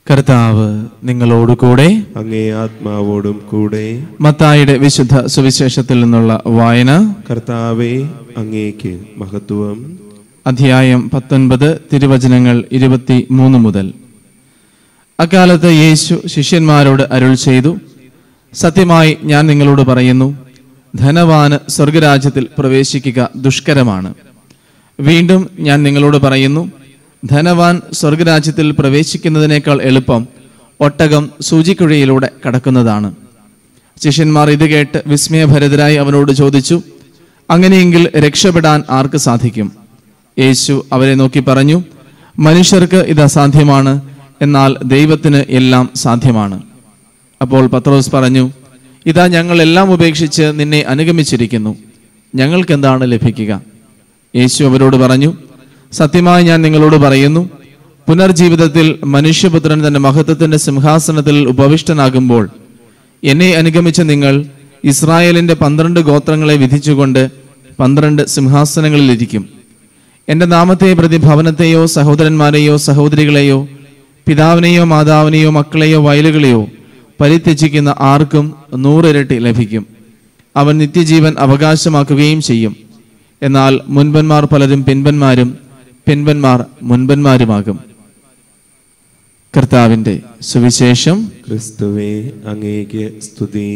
കർത്താവ് നിങ്ങളോട് കൂടെ അങ്ങേ ആത്മാവോടും കൂടെ മത്തായിയുടെ വിശുദ്ധ സുവിശേഷത്തിൽ നിന്നുള്ള വായന കർത്താവെ അങ്ങേക്ക് മഹത്വം അധ്യായം പത്തൊൻപത് തിരുവചനങ്ങൾ ഇരുപത്തി മൂന്ന് മുതൽ അക്കാലത്ത് യേശു ശിഷ്യന്മാരോട് അരുൾ ചെയ്തു സത്യമായി ഞാൻ നിങ്ങളോട് പറയുന്നു ധനവാന് സ്വർഗരാജ്യത്തിൽ പ്രവേശിക്കുക ദുഷ്കരമാണ് വീണ്ടും ഞാൻ നിങ്ങളോട് പറയുന്നു ധനവാൻ സ്വർഗരാജ്യത്തിൽ പ്രവേശിക്കുന്നതിനേക്കാൾ എളുപ്പം ഒട്ടകം സൂചിക്കുഴയിലൂടെ കടക്കുന്നതാണ് ശിഷ്യന്മാർ ഇത് കേട്ട് വിസ്മയഭരിതരായി അവനോട് ചോദിച്ചു അങ്ങനെയെങ്കിൽ രക്ഷപ്പെടാൻ ആർക്ക് സാധിക്കും യേശു അവരെ നോക്കി പറഞ്ഞു മനുഷ്യർക്ക് ഇത് അസാധ്യമാണ് എന്നാൽ ദൈവത്തിന് എല്ലാം സാധ്യമാണ് അപ്പോൾ പത്രോസ് പറഞ്ഞു ഇതാ ഞങ്ങൾ എല്ലാം ഉപേക്ഷിച്ച് നിന്നെ അനുഗമിച്ചിരിക്കുന്നു ഞങ്ങൾക്ക് എന്താണ് ലഭിക്കുക യേശു അവരോട് പറഞ്ഞു സത്യമായി ഞാൻ നിങ്ങളോട് പറയുന്നു പുനർജീവിതത്തിൽ മനുഷ്യപുത്രൻ തന്റെ മഹത്വത്തിന്റെ സിംഹാസനത്തിൽ ഉപവിഷ്ടനാകുമ്പോൾ എന്നെ അനുഗമിച്ച നിങ്ങൾ ഇസ്രായേലിന്റെ പന്ത്രണ്ട് ഗോത്രങ്ങളെ വിധിച്ചുകൊണ്ട് പന്ത്രണ്ട് സിംഹാസനങ്ങളിലിരിക്കും എന്റെ നാമത്തെ പ്രതി ഭവനത്തെയോ സഹോദരന്മാരെയോ സഹോദരികളെയോ പിതാവിനെയോ മാതാവിനെയോ മക്കളെയോ വയലുകളെയോ പരിത്യജിക്കുന്ന ആർക്കും നൂറിരട്ടി ലഭിക്കും അവൻ നിത്യജീവൻ അവകാശമാക്കുകയും ചെയ്യും എന്നാൽ മുൻപന്മാർ പലരും പിൻപന്മാരും പിൻപന്മാർ മുൻപന്മാരുമാകും കർത്താവിന്റെ സുവിശേഷം ക്രിസ്തുവെ അങ്ങേക്ക് സ്തുതി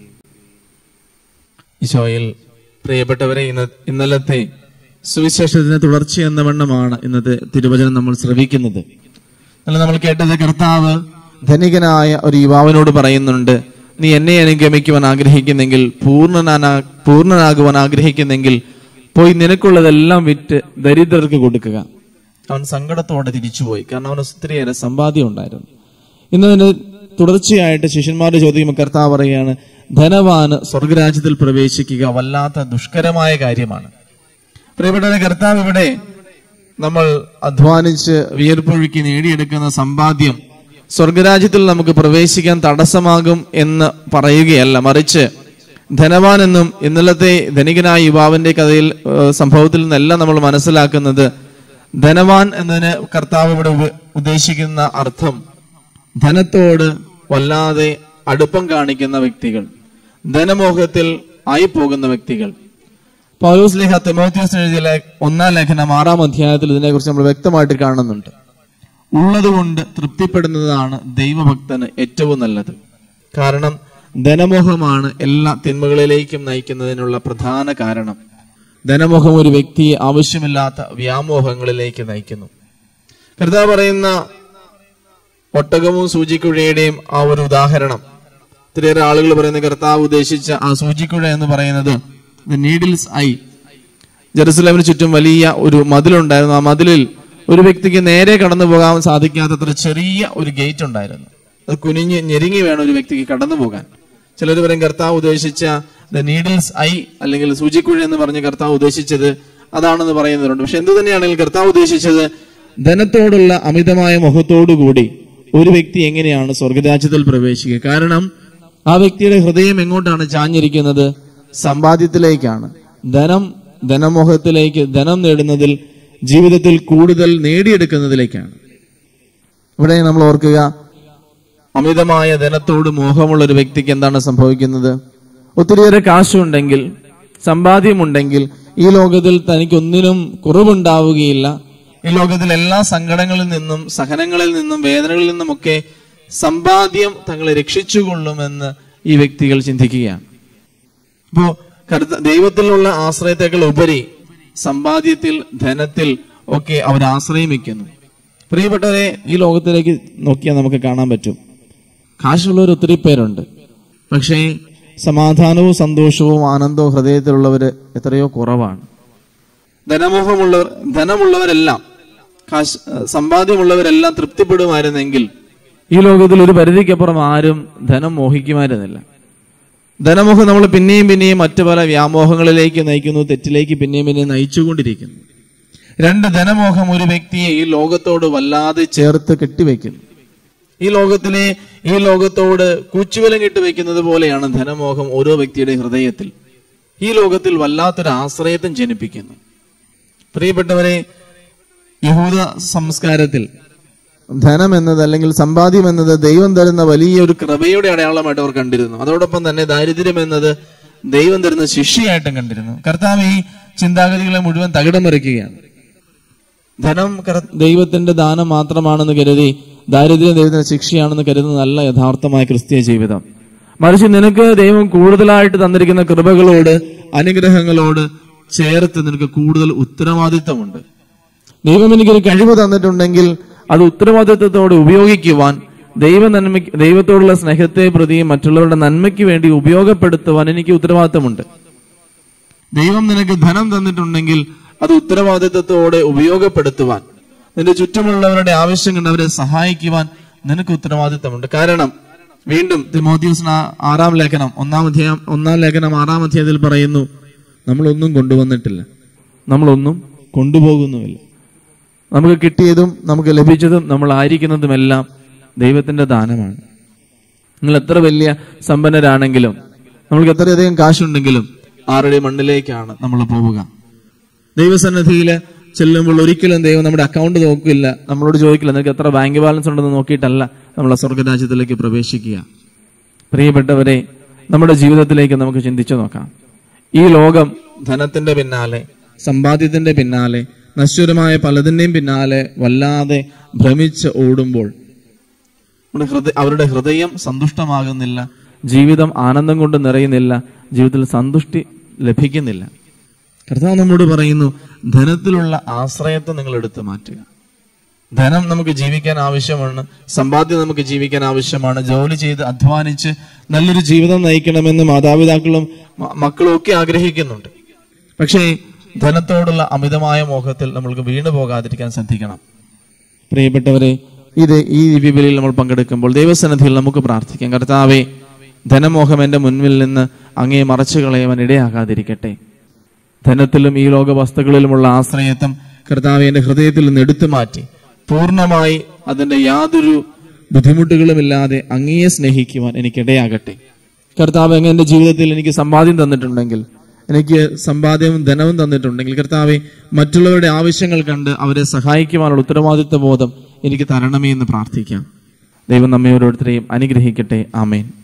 ഈശോയിൽ പ്രിയപ്പെട്ടവരെ ഇന്ന ഇന്നലത്തെ സുവിശേഷത്തിന് തുടർച്ച എന്ന വണ്ണമാണ് ഇന്നത്തെ തിരുവചനം നമ്മൾ ശ്രവിക്കുന്നത് എന്നാൽ നമ്മൾ കേട്ടത് കർത്താവ് ധനികനായ ഒരു യുവാവിനോട് പറയുന്നുണ്ട് നീ എന്നെ അനുഗമിക്കുവാൻ ആഗ്രഹിക്കുന്നെങ്കിൽ പൂർണ്ണനാ പൂർണ്ണനാകുവാൻ ആഗ്രഹിക്കുന്നെങ്കിൽ പോയി നിനക്കുള്ളതെല്ലാം വിറ്റ് ദരിദ്രർക്ക് കൊടുക്കുക അവൻ സങ്കടത്തോടെ തിരിച്ചുപോയി കാരണം അവന് ഒത്തിരിയേറെ സമ്പാദ്യം ഉണ്ടായിരുന്നു ഇന്നതിന് തുടർച്ചയായിട്ട് ശിഷ്യന്മാർ ചോദിക്കുമ്പോൾ കർത്താവ് പറയുകയാണ് ധനവാന് സ്വർഗരാജ്യത്തിൽ പ്രവേശിക്കുക വല്ലാത്ത ദുഷ്കരമായ കാര്യമാണ് പ്രിയപ്പെട്ട കർത്താവ് ഇവിടെ നമ്മൾ അധ്വാനിച്ച് വിയർപ്പൊഴുക്കി നേടിയെടുക്കുന്ന സമ്പാദ്യം സ്വർഗരാജ്യത്തിൽ നമുക്ക് പ്രവേശിക്കാൻ തടസ്സമാകും എന്ന് പറയുകയല്ല മറിച്ച് ധനവാൻ എന്നും ഇന്നലത്തെ ധനികനായ യുവാവിന്റെ കഥയിൽ ഏഹ്, സംഭവത്തിൽ നിന്നെല്ലാം നമ്മൾ മനസ്സിലാക്കുന്നത് ധനവാൻ എന്നതിന് കർത്താവ് ഇവിടെ ഉപ- ഉദ്ദേശിക്കുന്ന അർത്ഥം ധനത്തോട് വല്ലാതെ അടുപ്പം കാണിക്കുന്ന വ്യക്തികൾ ധനമോഹത്തിൽ ആയി പോകുന്ന വ്യക്തികൾ പൗലോസ് ലേഖ തിമോത്യോസ് എഴുതിയ ലേ- ഒന്നാം ലേഖനം ആറാം അധ്യായത്തിൽ ഇതിനെക്കുറിച്ച് നമ്മൾ വ്യക്തമായിട്ട് കാണുന്നുണ്ട് ഉള്ളതുകൊണ്ട് തൃപ്തിപ്പെടുന്നതാണ് ദൈവഭക്തന് ഏറ്റവും നല്ലത് കാരണം ധനമോഹമാണ് എല്ലാ തിന്മകളിലേക്കും നയിക്കുന്നതിനുള്ള പ്രധാന കാരണം ധനമോഹം ഒരു വ്യക്തിയെ ആവശ്യമില്ലാത്ത വ്യാമോഹങ്ങളിലേക്ക് നയിക്കുന്നു കർത്താവ് പറയുന്ന ഒട്ടകവും സൂചിക്കുഴയുടെയും ആ ഒരു ഉദാഹരണം ഒത്തിരിയേറെ ആളുകൾ പറയുന്ന കർത്താവ് ഉദ്ദേശിച്ച ആ സൂചിക്കുഴ എന്ന് പറയുന്നത് നീഡിൽസ് ഐ ജെറുസലേമിന് ചുറ്റും വലിയ ഒരു മതിലുണ്ടായിരുന്നു ആ മതിലിൽ ഒരു വ്യക്തിക്ക് നേരെ കടന്നു പോകാൻ സാധിക്കാത്തത്ര ചെറിയ ഒരു ഗേറ്റ് ഉണ്ടായിരുന്നു അത് കുനിഞ്ഞ് ഞെരുങ്ങി വേണം ഒരു വ്യക്തിക്ക് കടന്നു പോകാൻ ചിലർ പറയും കർത്താവ് ഉദ്ദേശിച്ച ദ നീഡിൽസ് ഐ അല്ലെങ്കിൽ സൂചിക്കുഴ എന്ന് പറഞ്ഞ് കർത്താവ് ഉദ്ദേശിച്ചത് അതാണെന്ന് പറയുന്നവരുണ്ട് പക്ഷെ എന്ത് തന്നെയാണെങ്കിലും കർത്താവ് ഉദ്ദേശിച്ചത് ധനത്തോടുള്ള അമിതമായ മുഖത്തോടുകൂടി ഒരു വ്യക്തി എങ്ങനെയാണ് സ്വർഗരാജ്യത്തിൽ പ്രവേശിക്കുക കാരണം ആ വ്യക്തിയുടെ ഹൃദയം എങ്ങോട്ടാണ് ചാഞ്ഞിരിക്കുന്നത് സമ്പാദ്യത്തിലേക്കാണ് ധനം ധനമോഹത്തിലേക്ക് ധനം നേടുന്നതിൽ ജീവിതത്തിൽ കൂടുതൽ നേടിയെടുക്കുന്നതിലേക്കാണ് ഇവിടെ നമ്മൾ ഓർക്കുക അമിതമായ ധനത്തോട് മോഹമുള്ള ഒരു വ്യക്തിക്ക് എന്താണ് സംഭവിക്കുന്നത് ഒത്തിരിയേറെ കാശുണ്ടെങ്കിൽ സമ്പാദ്യമുണ്ടെങ്കിൽ ഈ ലോകത്തിൽ തനിക്കൊന്നിനും കുറവുണ്ടാവുകയില്ല ഈ ലോകത്തിൽ എല്ലാ സങ്കടങ്ങളിൽ നിന്നും സഹനങ്ങളിൽ നിന്നും വേദനകളിൽ നിന്നുമൊക്കെ സമ്പാദ്യം തങ്ങളെ രക്ഷിച്ചുകൊള്ളുമെന്ന് ഈ വ്യക്തികൾ ചിന്തിക്കുകയാണ് ഇപ്പോ കരുത്ത ദൈവത്തിലുള്ള ആശ്രയത്തെക്കാൾ ഉപരി സമ്പാദ്യത്തിൽ ധനത്തിൽ ഒക്കെ അവർ ആശ്രയം വെക്കുന്നു പ്രിയപ്പെട്ടവരെ ഈ ലോകത്തിലേക്ക് നോക്കിയാൽ നമുക്ക് കാണാൻ പറ്റും കാശുള്ളവർ ഒത്തിരി പേരുണ്ട് പക്ഷേ സമാധാനവും സന്തോഷവും ആനന്ദവും ഹൃദയത്തിലുള്ളവര് എത്രയോ കുറവാണ് ധനമോഹമുള്ളവർ ധനമുള്ളവരെല്ലാം കാശ് സമ്പാദ്യമുള്ളവരെല്ലാം തൃപ്തിപ്പെടുമായിരുന്നെങ്കിൽ ഈ ലോകത്തിൽ ഒരു പരിധിക്കപ്പുറം ആരും ധനം മോഹിക്കുമായിരുന്നില്ല ധനമോഹം നമ്മൾ പിന്നെയും പിന്നെയും മറ്റു പല വ്യാമോഹങ്ങളിലേക്ക് നയിക്കുന്നു തെറ്റിലേക്ക് പിന്നെയും പിന്നെയും നയിച്ചുകൊണ്ടിരിക്കുന്നു രണ്ട് ധനമോഹം ഒരു വ്യക്തിയെ ഈ ലോകത്തോട് വല്ലാതെ ചേർത്ത് കെട്ടിവെക്കുന്നു ഈ ലോകത്തിലെ ഈ ലോകത്തോട് കൂച്ചുവിലം കെട്ടിവെക്കുന്നത് പോലെയാണ് ധനമോഹം ഓരോ വ്യക്തിയുടെ ഹൃദയത്തിൽ ഈ ലോകത്തിൽ വല്ലാത്തൊരു ആശ്രയത്വം ജനിപ്പിക്കുന്നു പ്രിയപ്പെട്ടവരെ യഹൂദ സംസ്കാരത്തിൽ ധനം എന്നത് അല്ലെങ്കിൽ സമ്പാദ്യം എന്നത് ദൈവം തരുന്ന വലിയ ഒരു കൃപയുടെ അടയാളമായിട്ട് അവർ കണ്ടിരുന്നു അതോടൊപ്പം തന്നെ ദാരിദ്ര്യം എന്നത് ദൈവം തരുന്ന ശിക്ഷയായിട്ടും കണ്ടിരുന്നു കർത്താവ് ഈ ചിന്താഗതികളെ മുഴുവൻ തകിടം മറിക്കുകയാണ് ധനം കർ- ദൈവത്തിന്റെ ദാനം മാത്രമാണെന്ന് കരുതി ദാരിദ്ര്യം ദൈവത്തിന്റെ ശിക്ഷയാണെന്ന് കരുതുന്നതല്ല യഥാർത്ഥമായ ക്രിസ്തീയ ജീവിതം മറിച്ച് നിനക്ക് ദൈവം കൂടുതലായിട്ട് തന്നിരിക്കുന്ന കൃപകളോട് അനുഗ്രഹങ്ങളോട് ചേർത്ത് നിനക്ക് കൂടുതൽ ഉത്തരവാദിത്തമുണ്ട് ദൈവം എനിക്കൊരു കഴിവ് തന്നിട്ടുണ്ടെങ്കിൽ അത് ഉത്തരവാദിത്വത്തോടെ ഉപയോഗിക്കുവാൻ ദൈവ നന്മയ്ക്ക് ദൈവത്തോടുള്ള സ്നേഹത്തെ പ്രതി മറ്റുള്ളവരുടെ നന്മയ്ക്ക് വേണ്ടി ഉപയോഗപ്പെടുത്തുവാൻ എനിക്ക് ഉത്തരവാദിത്തമുണ്ട് ദൈവം നിനക്ക് ധനം തന്നിട്ടുണ്ടെങ്കിൽ അത് ഉത്തരവാദിത്വത്തോടെ ഉപയോഗപ്പെടുത്തുവാൻ നിന്റെ ചുറ്റുമുള്ളവരുടെ ആവശ്യം കണ്ട് അവരെ സഹായിക്കുവാൻ നിനക്ക് ഉത്തരവാദിത്തമുണ്ട് കാരണം വീണ്ടും തിമോത്യൂസിന് ആറാം ലേഖനം ഒന്നാം അധ്യായം ഒന്നാം ലേഖനം ആറാം അധ്യായത്തിൽ പറയുന്നു നമ്മളൊന്നും കൊണ്ടുവന്നിട്ടില്ല നമ്മളൊന്നും കൊണ്ടുപോകുന്നുമില്ല നമുക്ക് കിട്ടിയതും നമുക്ക് ലഭിച്ചതും നമ്മൾ ആയിരിക്കുന്നതുമെല്ലാം ദൈവത്തിന്റെ ദാനമാണ് നിങ്ങൾ എത്ര വലിയ സമ്പന്നരാണെങ്കിലും നമ്മൾക്ക് എത്രയധികം കാശുണ്ടെങ്കിലും ആരുടെ മണ്ണിലേക്കാണ് നമ്മൾ പോവുക ദൈവസന്നിധിയിൽ ചെല്ലുമ്പോൾ ഒരിക്കലും ദൈവം നമ്മുടെ അക്കൗണ്ട് നോക്കില്ല നമ്മളോട് ചോദിക്കില്ല നിനക്ക് എത്ര ബാങ്ക് ബാലൻസ് ഉണ്ടെന്ന് നോക്കിയിട്ടല്ല നമ്മൾ സ്വർഗരാജ്യത്തിലേക്ക് പ്രവേശിക്കുക പ്രിയപ്പെട്ടവരെ നമ്മുടെ ജീവിതത്തിലേക്ക് നമുക്ക് ചിന്തിച്ചു നോക്കാം ഈ ലോകം ധനത്തിന്റെ പിന്നാലെ സമ്പാദ്യത്തിന്റെ പിന്നാലെ നശ്വരമായ പലതിന്റെയും പിന്നാലെ വല്ലാതെ ഭ്രമിച്ച് ഓടുമ്പോൾ നമ്മുടെ ഹൃദയ അവരുടെ ഹൃദയം സന്തുഷ്ടമാകുന്നില്ല ജീവിതം ആനന്ദം കൊണ്ട് നിറയുന്നില്ല ജീവിതത്തിൽ സന്തുഷ്ടി ലഭിക്കുന്നില്ല കർത്താവ് നമ്മോട് പറയുന്നു ധനത്തിലുള്ള ആശ്രയത്തെ നിങ്ങൾ എടുത്തു മാറ്റുക ധനം നമുക്ക് ജീവിക്കാൻ ആവശ്യമാണ് സമ്പാദ്യം നമുക്ക് ജീവിക്കാൻ ആവശ്യമാണ് ജോലി ചെയ്ത് അധ്വാനിച്ച് നല്ലൊരു ജീവിതം നയിക്കണമെന്ന് മാതാപിതാക്കളും മ- മക്കളും ഒക്കെ ആഗ്രഹിക്കുന്നുണ്ട് പക്ഷേ ധനത്തോടുള്ള അമിതമായ മോഹത്തിൽ നമ്മൾക്ക് വീണു പോകാതിരിക്കാൻ ശ്രദ്ധിക്കണം പ്രിയപ്പെട്ടവരെ ഇത് ഈ ദിവ്യബലിയിൽ നമ്മൾ പങ്കെടുക്കുമ്പോൾ ദൈവസന്നിധിയിൽ നമുക്ക് പ്രാർത്ഥിക്കാം കർത്താവെ ധനമോഹം എന്റെ മുൻപിൽ നിന്ന് അങ്ങേ മറച്ചു കളയുവാൻ ഇടയാകാതിരിക്കട്ടെ ധനത്തിലും ഈ ലോക വസ്തുക്കളിലുമുള്ള ആശ്രയത്വം കർത്താവ് എന്റെ ഹൃദയത്തിൽ നിന്ന് എടുത്തു മാറ്റി പൂർണ്ണമായി അതിന്റെ യാതൊരു ബുദ്ധിമുട്ടുകളുമില്ലാതെ അങ്ങയെ സ്നേഹിക്കുവാൻ എനിക്കിടയാകട്ടെ കർത്താവ് അങ്ങ് എന്റെ ജീവിതത്തിൽ എനിക്ക് സമ്പാദ്യം തന്നിട്ടുണ്ടെങ്കിൽ എനിക്ക് സമ്പാദ്യവും ധനവും തന്നിട്ടുണ്ടെങ്കിൽ കർത്താവെ മറ്റുള്ളവരുടെ ആവശ്യങ്ങൾ കണ്ട് അവരെ സഹായിക്കുവാനുള്ള ഉത്തരവാദിത്വ ബോധം എനിക്ക് തരണമേ എന്ന് പ്രാർത്ഥിക്കാം ദൈവം നമ്മെ ഓരോരുത്തരെയും അനുഗ്രഹിക്കട്ടെ ആമേൻ